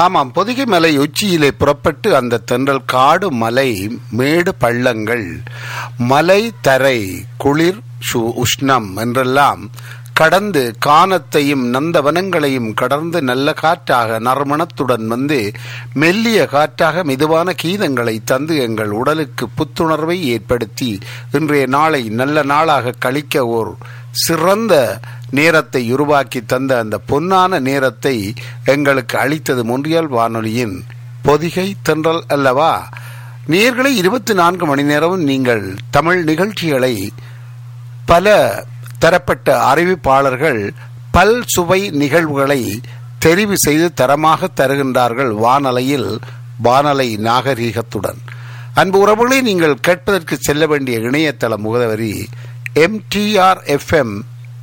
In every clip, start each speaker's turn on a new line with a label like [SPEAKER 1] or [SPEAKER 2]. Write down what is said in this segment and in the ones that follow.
[SPEAKER 1] ஆமாம் பொதிகை மலை உச்சியிலே புறப்பட்டு அந்த தென்றல் காடு மலை மேடு பள்ளங்கள் மலை தரை குளிர் சு- உஷ்ணம் என்றெல்லாம் கடந்து கானத்தையும் நந்தவனங்களையும் கடந்து நல்ல காற்றாக நறுமணத்துடன் வந்து மெல்லிய காற்றாக மெதுவான கீதங்களை தந்து எங்கள் உடலுக்கு புத்துணர்வை ஏற்படுத்தி இன்றைய நாளை நல்ல நாளாக கழிக்க ஓர் சிறந்த நேரத்தை உருவாக்கி தந்த அந்த பொன்னான நேரத்தை எங்களுக்கு அளித்தது மொன்றியல் வானொலியின் பொதிகை தென்றல் அல்லவா நேர்களை இருபத்தி நான்கு மணி நேரமும் நீங்கள் தமிழ் நிகழ்ச்சிகளை பல தரப்பட்ட அறிவிப்பாளர்கள் பல் சுவை நிகழ்வுகளை தெரிவு செய்து தரமாக தருகின்றார்கள் வானலையில் வானலை நாகரீகத்துடன் அன்பு உறவுகளை நீங்கள் கேட்பதற்கு செல்ல வேண்டிய இணையதள முகவரி எம்டிஆர் எஃப்எம்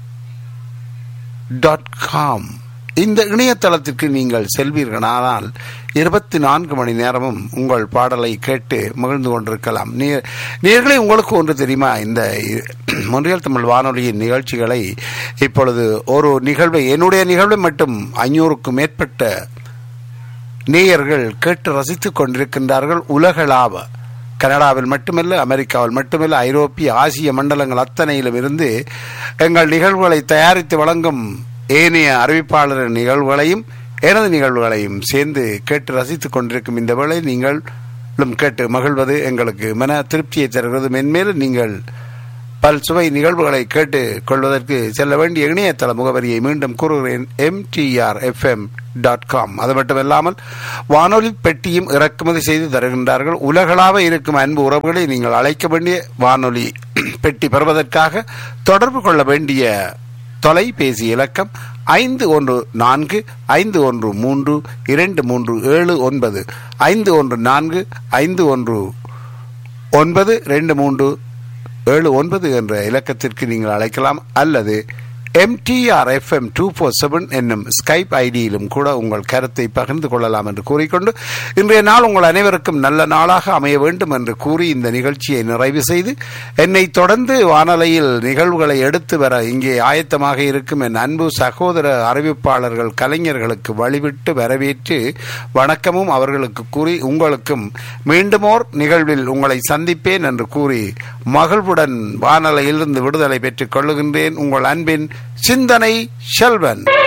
[SPEAKER 1] டாட் காம் இந்த இணையதளத்திற்கு நீங்கள் செல்வீர்களானால் இருபத்தி நான்கு மணி நேரமும் உங்கள் பாடலை கேட்டு மகிழ்ந்து கொண்டிருக்கலாம் நீ- நேர்களே உங்களுக்கு ஒன்று தெரியுமா இந்த மொன்றியல் தமிழ் வானொலியின் நிகழ்ச்சிகளை இப்பொழுது ஒரு நிகழ்வை என்னுடைய நிகழ்வை மட்டும் ஐநூறுக்கும் மேற்பட்ட நேயர்கள் கேட்டு ரசித்துக் கொண்டிருக்கின்றார்கள் உலகளாவ கனடாவில் மட்டுமல்ல அமெரிக்காவில் மட்டுமல்ல ஐரோப்பிய ஆசிய மண்டலங்கள் அத்தனையிலும் இருந்து எங்கள் நிகழ்வுகளை தயாரித்து வழங்கும் ஏனைய அறிவிப்பாளர் நிகழ்வுகளையும் எனது நிகழ்வுகளையும் சேர்ந்து கேட்டு ரசித்துக் கொண்டிருக்கும் இந்த வேளை நீங்களும் கேட்டு மகிழ்வது எங்களுக்கு மன திருப்தியை தருகிறது மென்மேலும் நீங்கள் பல் சுவை நிகழ்வுகளை கேட்டு கொள்வதற்கு செல்ல வேண்டிய இணையதள முகவரியை மீண்டும் கூறுகிறேன் எம்டிஆர் எஃப்எம் டாட் காம் அது மட்டுமல்லாமல் வானொலி பெட்டியும் இறக்குமதி செய்து தருகின்றார்கள் உலகளாவ இருக்கும் அன்பு உறவுகளை நீங்கள் அழைக்க வேண்டிய வானொலி பெட்டி பெறுவதற்காக தொடர்பு கொள்ள வேண்டிய தொலைபேசி இலக்கம் ஐந்து ஒன்று நான்கு ஐந்து ஒன்று மூன்று இரண்டு மூன்று ஏழு ஒன்பது ஐந்து ஒன்று நான்கு ஐந்து ஒன்று ஒன்பது ரெண்டு மூன்று ஏழு ஒன்பது என்ற இலக்கத்திற்கு நீங்கள் அழைக்கலாம் அல்லது MTR FM two four seven என்னும் ஸ்கைப் ஐடியிலும் கூட உங்கள் கருத்தை பகிர்ந்து கொள்ளலாம் என்று கூறிக்கொண்டு இன்றைய நாள் உங்கள் அனைவருக்கும் நல்ல நாளாக அமைய வேண்டும் என்று கூறி இந்த நிகழ்ச்சியை நிறைவு செய்து என்னை தொடர்ந்து வானொலியில் நிகழ்வுகளை எடுத்து வர இங்கே ஆயத்தமாக இருக்கும் என் அன்பு சகோதர அறிவிப்பாளர்கள் கலைஞர்களுக்கு வழிவிட்டு வரவேற்று வணக்கமும் அவர்களுக்கு கூறி உங்களுக்கும் மீண்டுமோர் நிகழ்வில் உங்களை சந்திப்பேன் என்று கூறி மகிழ்வுடன் வானலையிலிருந்து விடுதலை பெற்றுக் கொள்ளுகின்றேன் உங்கள் அன்பின் சிந்தனை செல்வன்